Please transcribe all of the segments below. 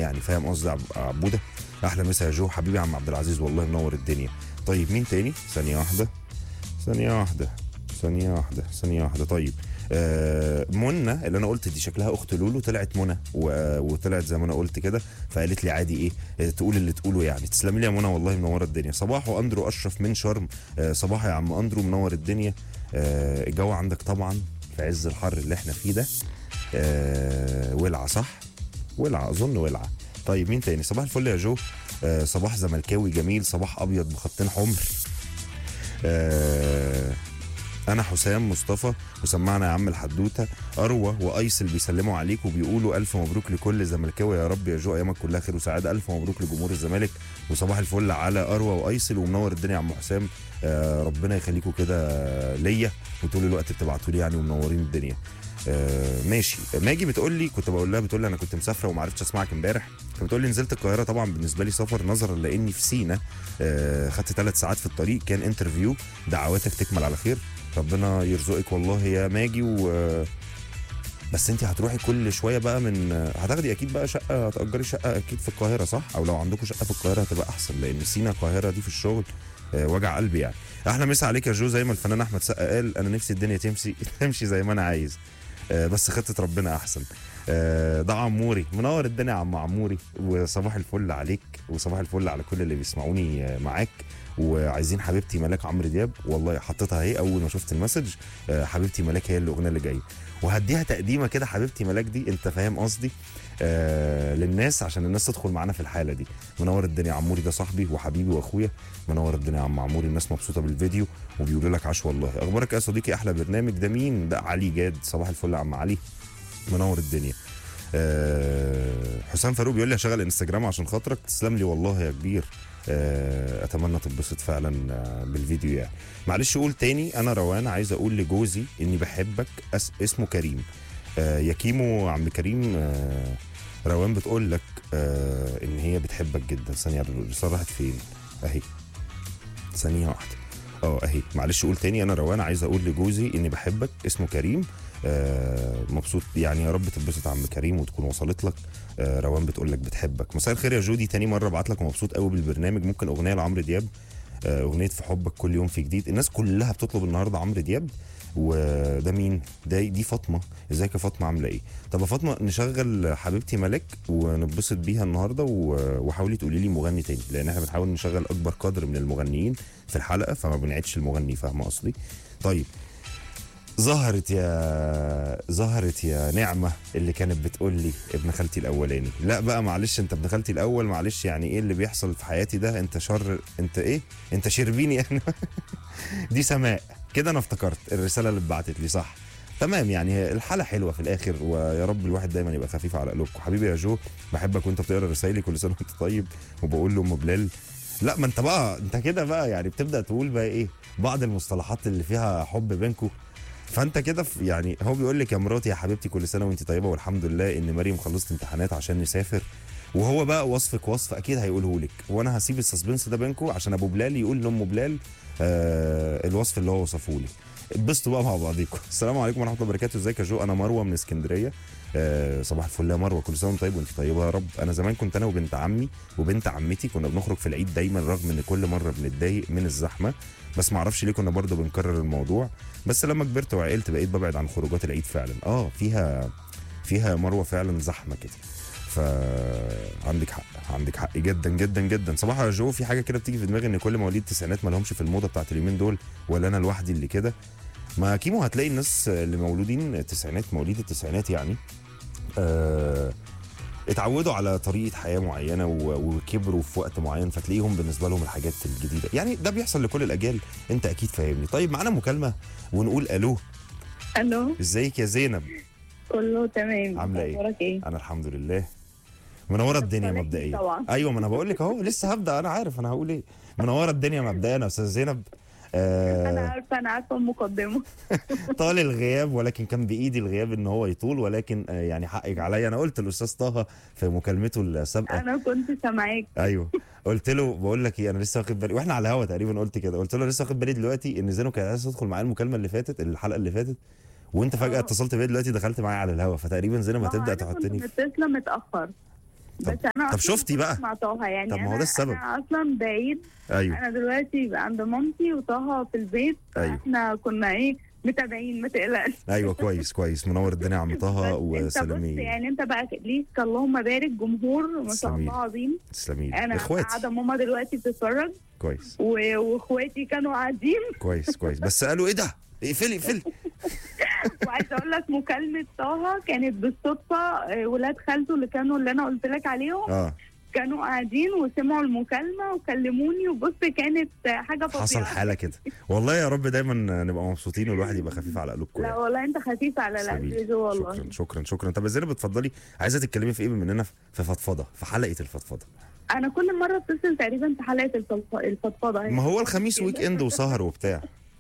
يعني فاهم قصدي عب- عبوده احلى مسا يا جو حبيبي يا عم عبد العزيز والله منور الدنيا طيب مين تاني ثانيه واحده ثانيه واحده ثانيه واحده ثانيه واحده طيب آه منى اللي انا قلت دي شكلها اخت لولو طلعت منى و- وطلعت زي ما انا قلت كده فقالت لي عادي ايه آه، تقول اللي تقوله يعني تسلمي لي يا منى والله منوره الدنيا صباح واندرو اشرف من شرم آه صباح يا عم اندرو منور الدنيا آه الجو عندك طبعا في عز الحر اللي احنا فيه ده آه ولعه صح ولعه اظن ولعه طيب مين تاني صباح الفل يا جو آه صباح زملكاوي جميل صباح ابيض بخطين حمر آه انا حسام مصطفى وسمعنا يا عم الحدوته اروى وايسل بيسلموا عليك وبيقولوا الف مبروك لكل زملكاوي يا رب يا جو ايامك كلها خير وسعاده الف مبروك لجمهور الزمالك وصباح الفل على اروى وايسل ومنور الدنيا يا عم حسام آه ربنا يخليكم كده ليا وطول الوقت بتبعتوا لي يعني ومنورين الدنيا آه ماشي ماجي بتقول لي كنت بقول لها بتقول لي انا كنت مسافره وما عرفتش اسمعك امبارح فبتقول لي نزلت القاهره طبعا بالنسبه لي سفر نظرا لاني في سينا آه خدت ثلاث ساعات في الطريق كان انترفيو دعواتك تكمل على خير ربنا يرزقك والله يا ماجي و بس انت هتروحي كل شويه بقى من هتاخدي اكيد بقى شقه هتاجري شقه اكيد في القاهره صح او لو عندكم شقه في القاهره هتبقى احسن لان سينا القاهره دي في الشغل آه، وجع قلبي يعني احلى مسا عليك يا جو زي ما الفنان احمد سقا قال انا نفسي الدنيا تمشي تمشي زي ما انا عايز آه، بس خطه ربنا احسن آه، ده عموري منور الدنيا يا عم عموري وصباح الفل عليك وصباح الفل على كل اللي بيسمعوني آه، معاك وعايزين حبيبتي ملاك عمرو دياب والله حطيتها اهي اول ما شفت المسج آه، حبيبتي ملاك هي الاغنيه اللي جايه وهديها تقديمه كده حبيبتي ملاك دي انت فاهم قصدي آه للناس عشان الناس تدخل معانا في الحاله دي منور الدنيا عموري ده صاحبي وحبيبي واخويا منور الدنيا يا عم عموري الناس مبسوطه بالفيديو وبيقولوا لك عاش والله اخبارك إيه يا صديقي احلى برنامج ده مين ده علي جاد صباح الفل يا عم علي منور الدنيا آه حسام فاروق بيقول لي هشغل انستجرام عشان خاطرك تسلم لي والله يا كبير آه اتمنى تتبسط فعلا آه بالفيديو يعني معلش قول تاني انا روان عايز اقول لجوزي اني بحبك أس اسمه كريم آه يا كيمو عم كريم آه روان بتقول لك آه ان هي بتحبك جدا ثانيه الرساله راحت فين اهي ثانيه واحده اه اهي معلش قول تاني انا روان عايز اقول لجوزي اني بحبك اسمه كريم آه مبسوط يعني يا رب تتبسط عم كريم وتكون وصلت لك آه روان بتقول لك بتحبك مساء الخير يا جودي تاني مره ابعت لك ومبسوط قوي بالبرنامج ممكن اغنيه لعمرو دياب آه اغنيه في حبك كل يوم في جديد الناس كلها بتطلب النهارده عمرو دياب وده مين ده دي فاطمه ازيك يا فاطمه عامله ايه طب يا فاطمه نشغل حبيبتي ملاك ونتبسط بيها النهارده و- وحاولي تقولي لي مغني تاني لان احنا بنحاول نشغل اكبر قدر من المغنيين في الحلقه فما بنعيدش المغني فاهمه قصدي طيب ظهرت يا ظهرت يا نعمه اللي كانت بتقول لي ابن خالتي الاولاني لا بقى معلش انت ابن خالتي الاول معلش يعني ايه اللي بيحصل في حياتي ده انت شر انت ايه انت شربيني انا دي سماء كده انا افتكرت الرساله اللي اتبعتت لي صح تمام يعني هي الحاله حلوه في الاخر ويا رب الواحد دايما يبقى خفيف على قلوبكم حبيبي يا جو بحبك وانت بتقرا رسايلي كل سنه وانت طيب وبقول له ام بلال لا ما انت بقى انت كده بقى يعني بتبدا تقول بقى ايه بعض المصطلحات اللي فيها حب بينكم فانت كده في- يعني هو بيقول لك يا مراتي يا حبيبتي كل سنه وانت طيبه والحمد لله ان مريم خلصت امتحانات عشان نسافر وهو بقى وصفك وصف اكيد هيقوله لك وانا هسيب السسبنس ده بينكم عشان ابو بلال يقول لام بلال آه الوصف اللي هو وصفه لي اتبسطوا بقى مع بعضيكم السلام عليكم ورحمه الله وبركاته ازيك يا جو انا مروه من اسكندريه آه صباح الفل يا مروه كل سنه وانت طيب وانت طيبه يا رب انا زمان كنت انا وبنت عمي وبنت عمتي كنا بنخرج في العيد دايما رغم ان كل مره بنتضايق من الزحمه بس ما اعرفش ليه كنا برضه بنكرر الموضوع بس لما كبرت وعقلت بقيت ببعد عن خروجات العيد فعلا اه فيها فيها مروه فعلا زحمه كده فعندك حق عندك حق جدا جدا جدا صباح يا جو في حاجه كده بتيجي في دماغي ان كل مواليد التسعينات ما لهمش في الموضه بتاعت اليومين دول ولا انا لوحدي اللي كده ما كيمو هتلاقي الناس اللي مولودين التسعينات مواليد التسعينات يعني آه اتعودوا على طريقه حياه معينه و- وكبروا في وقت معين فتلاقيهم بالنسبه لهم الحاجات الجديده يعني ده بيحصل لكل الاجيال انت اكيد فاهمني طيب معانا مكالمه ونقول الو الو ازيك يا زينب كله تمام عاملة إيه؟ اخبارك ايه انا الحمد لله منوره الدنيا عليكي مبدئيا طبعا. ايوه ما انا بقول لك اهو لسه هبدا انا عارف انا هقول ايه منوره الدنيا مبدئيا يا استاذ زينب انا آه عارفه انا عارفه المقدمه طال الغياب ولكن كان بايدي الغياب ان هو يطول ولكن آه يعني حقك عليا انا قلت الاستاذ طه في مكالمته السابقه انا كنت سامعاك ايوه قلت له بقول لك ايه انا لسه واخد بالي واحنا على الهوا تقريبا قلت كده قلت له لسه واخد بالي دلوقتي ان زينو كان عايز تدخل معايا المكالمه اللي فاتت الحلقه اللي فاتت وانت فجاه آه. اتصلت بيا دلوقتي دخلت معايا على الهوا فتقريبا زينب ما هو هتبدا أنا تحطني كنت في متصله متاخر طب- بس انا طب أصلاً شفتي بقى؟ مع طه يعني طب ما هو أنا- ده السبب. انا اصلا بعيد ايوه انا دلوقتي عند مامتي وطه في البيت أيوة. احنا كنا ايه متابعين ما تقلقش ايوه كويس كويس منور الدنيا يا عم طه بس انت بص وسلامي يعني انت بقى ليك اللهم بارك جمهور ما شاء تسلمي. الله عظيم تسلمي لي. انا اخواتي قاعده ماما دلوقتي بتتفرج كويس و- واخواتي كانوا قاعدين كويس كويس بس قالوا ايه ده اقفلي اقفلي وعايزه اقول لك مكالمه طه كانت بالصدفه آه، ولاد خالته اللي كانوا اللي انا قلت لك عليهم اه كانوا قاعدين وسمعوا المكالمه وكلموني وبص كانت آه، حاجه فظيعه حصل حاله كده والله يا رب دايما نبقى مبسوطين والواحد يبقى خفيف على قلوبكم لا يعني. والله انت خفيف على القلب سبيل. يا جو والله شكرا شكرا شكرا طب ازاي بتفضلي عايزه تتكلمي في ايه بما اننا في فضفضه في حلقه الفضفضه انا كل مره اتصل تقريبا في حلقه الفضف- الفضفضه ما هو الخميس ويك اند وسهر وبتاع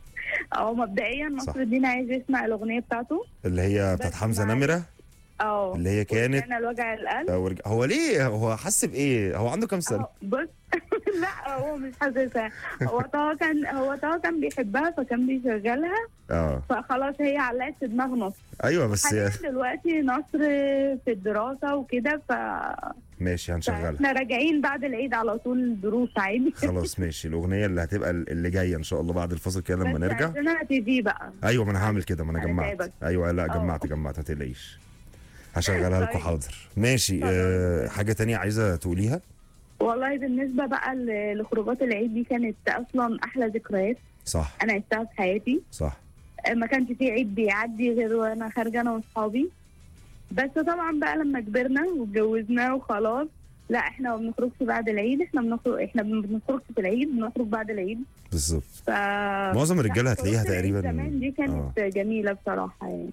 اه مبدئيا صح. نصر الدين عايز يسمع الاغنيه بتاعته اللي هي بتاعت بس حمزه معلش. نمره اه اللي هي كانت انا الوجع القلب آه، ورج- هو ليه هو حس بايه هو عنده كام سنه اه بص لا هو مش حاسسها هو طه كان هو طه كان بيحبها فكان بيشغلها اه فخلاص هي علقت في دماغ نصر ايوه بس حاليا دلوقتي نصر في الدراسه وكده ف ماشي هنشغلها احنا راجعين بعد العيد على طول دروس عادي خلاص ماشي الاغنيه اللي هتبقى اللي جايه ان شاء الله بعد الفاصل كده لما بس نرجع عايزينها تي في بقى ايوه ما انا هعمل كده ما انا أنا جمعت تعبك. ايوه لا اه. جمعت جمعت ما تقلقيش هشغلها لكم طيب. حاضر ماشي طبعا. أه حاجه تانية عايزه تقوليها والله بالنسبه بقى ل- لخروجات العيد دي كانت اصلا احلى ذكريات صح انا عشتها في حياتي صح ما كانش في عيد بيعدي غير وانا خارجه انا واصحابي بس طبعا بقى لما كبرنا واتجوزنا وخلاص لا احنا ما بنخرجش بعد العيد احنا بنخرج احنا ما بنخرجش في العيد بنخرج بعد العيد بالظبط ف معظم الرجاله لا، هتلاقيها خروجات العيد تقريبا زمان دي كانت آه. جميله بصراحه يعني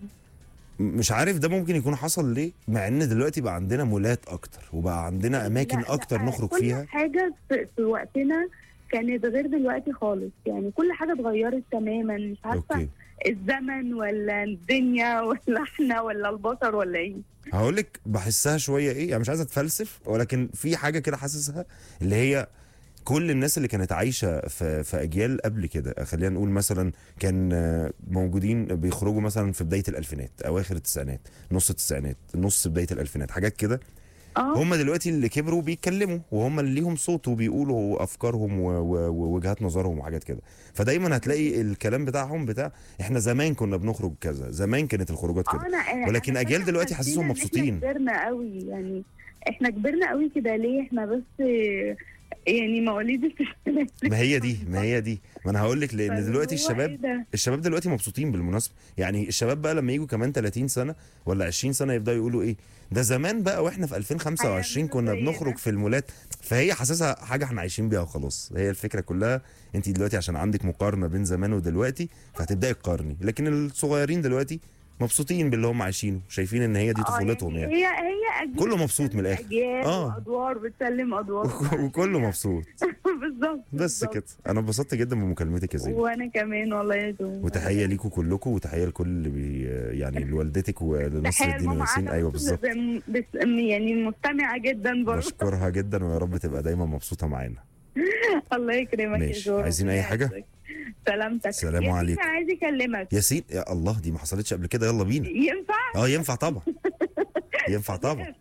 مش عارف ده ممكن يكون حصل ليه مع ان دلوقتي بقى عندنا مولات اكتر وبقى عندنا اماكن لا، اكتر لا، نخرج كل فيها حاجه في, في وقتنا كانت غير دلوقتي خالص يعني كل حاجه اتغيرت تماما مش عارفه اوكي الزمن ولا الدنيا ولا احنا ولا البشر ولا ايه هقول لك بحسها شويه ايه يعني مش عايز اتفلسف ولكن في حاجه كده حاسسها اللي هي كل الناس اللي كانت عايشه في في اجيال قبل كده خلينا نقول مثلا كان آه، موجودين بيخرجوا مثلا في بدايه الالفينات اواخر التسعينات نص التسعينات نص بدايه الالفينات حاجات كده اه هم دلوقتي اللي كبروا بيتكلموا وهم اللي ليهم صوت وبيقولوا افكارهم و- و- ووجهات نظرهم وحاجات كده فدايما هتلاقي الكلام بتاعهم بتاع احنا زمان كنا بنخرج كذا زمان كانت الخروجات اه كده انا ولكن أنا أجيال فاكرة دلوقتي حسينا حاسسهم إن مبسوطين. احنا كبرنا قوي يعني احنا كبرنا قوي كده ليه احنا بس يعني مواليد التسعينات ما هي دي ما هي دي ما انا هقول لك لان فاللي دلوقتي هو الشباب إيه ده؟ الشباب دلوقتي مبسوطين بالمناسبه يعني الشباب بقى لما يجوا كمان 30 سنه ولا 20 سنه يبداوا يقولوا ايه ده زمان بقى واحنا في 2025 كنا هيعملوا زينا. بنخرج في المولات فهي حاسسها حاجه احنا عايشين بيها وخلاص هي الفكره كلها انت دلوقتي عشان عندك مقارنه بين زمان ودلوقتي فهتبداي تقارني لكن الصغيرين دلوقتي مبسوطين باللي هم عايشينه شايفين ان هي دي آه، طفولتهم يعني هي هي أجيال كله مبسوط من الاخر اجيال آه. وادوار بتسلم ادوار وكله مبسوط بالظبط بس بالظبط. كده انا اتبسطت جدا بمكالمتك يا زينب وانا كمان والله يا دوم وتحيه ليكم كلكم وتحيه لكل اللي بي يعني لوالدتك ولنصر تحية الدين لماما وياسين عادة ايوه بس- بالظبط بس يعني مستمعة جدا برضه بشكرها جدا ويا رب تبقى دايما مبسوطه معانا الله يكرمك يا ماشي. جو عايزين أي حاجة؟ سلامتك سلام يا عليكم. سيدي عايز يكلمك ياسين يا الله دي ما حصلتش قبل كده يلا بينا ينفع؟ اه ينفع طبعا ينفع طبعا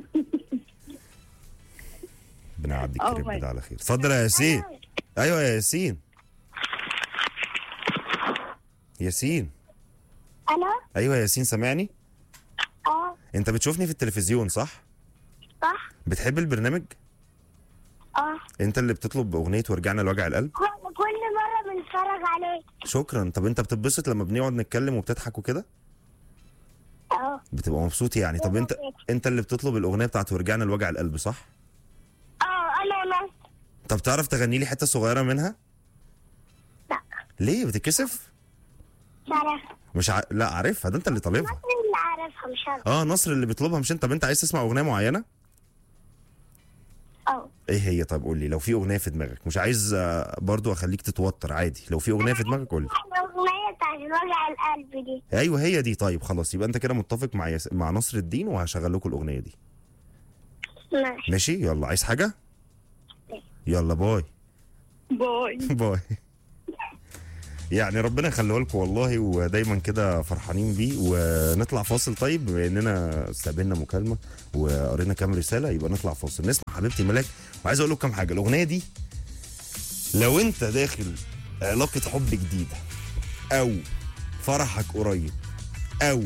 بنعدي أه، الكريم ماشي. ده على خير اتفضل يا ياسين ايوه يا ياسين ياسين أنا؟ ايوه يا ياسين سامعني اه انت بتشوفني في التلفزيون صح صح بتحب البرنامج اه انت اللي بتطلب اغنيه ورجعنا لوجع القلب كل كل مرة بنتفرج عليه شكرا طب انت بتتبسط لما بنقعد نتكلم وبتضحك وكده اه بتبقى مبسوط يعني طب انت انت اللي بتطلب الاغنيه بتاعت ورجعنا لوجع القلب صح اه أنا وناس طب تعرف تغني لي حته صغيره منها لا ليه بتتكسف مش عارف مش ع... لا عارفها ده انت اللي طالبها مين اللي عارفها مش عارف اه نصر اللي بيطلبها مش انت طب انت عايز تسمع اغنيه معينه اه ايه هي طب قول لي لو في اغنيه في دماغك مش عايز آه، برضو اخليك تتوتر عادي لو في اغنيه في دماغك قول لي الأغنية بتاعت وجع القلب دي ايوه هي دي طيب خلاص يبقى انت كده متفق مع يس... مع نصر الدين وهشغل لكم الاغنيه دي ماشي ماشي يلا عايز حاجه يلا باي باي باي يعني ربنا يخليه لكم والله ودايما كده فرحانين بيه ونطلع فاصل طيب بما اننا استقبلنا مكالمه وقرينا كام رساله يبقى نطلع فاصل نسمع حبيبتي ملاك وعايز اقول لكم كام حاجه الاغنيه دي لو انت داخل علاقه حب جديده او فرحك قريب او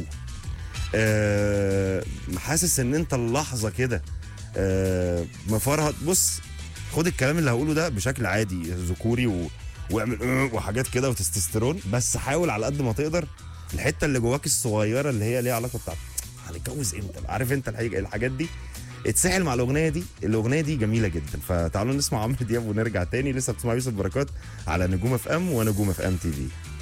آه حاسس ان انت اللحظه كده آه مفرهد بص خد الكلام اللي هقوله ده بشكل عادي ذكوري و... واعمل آه وحاجات كده وتستوستيرون بس حاول على قد ما تقدر الحته اللي جواك الصغيره اللي هي ليها علاقه بتاعت هنتجوز امتى عارف انت الحاجة الحاجات دي اتسحل مع الاغنيه دي الاغنيه دي جميله جدا فتعالوا نسمع عمرو دياب ونرجع تاني لسه بتسمع يوسف بركات على نجوم اف ام ونجوم اف ام تي في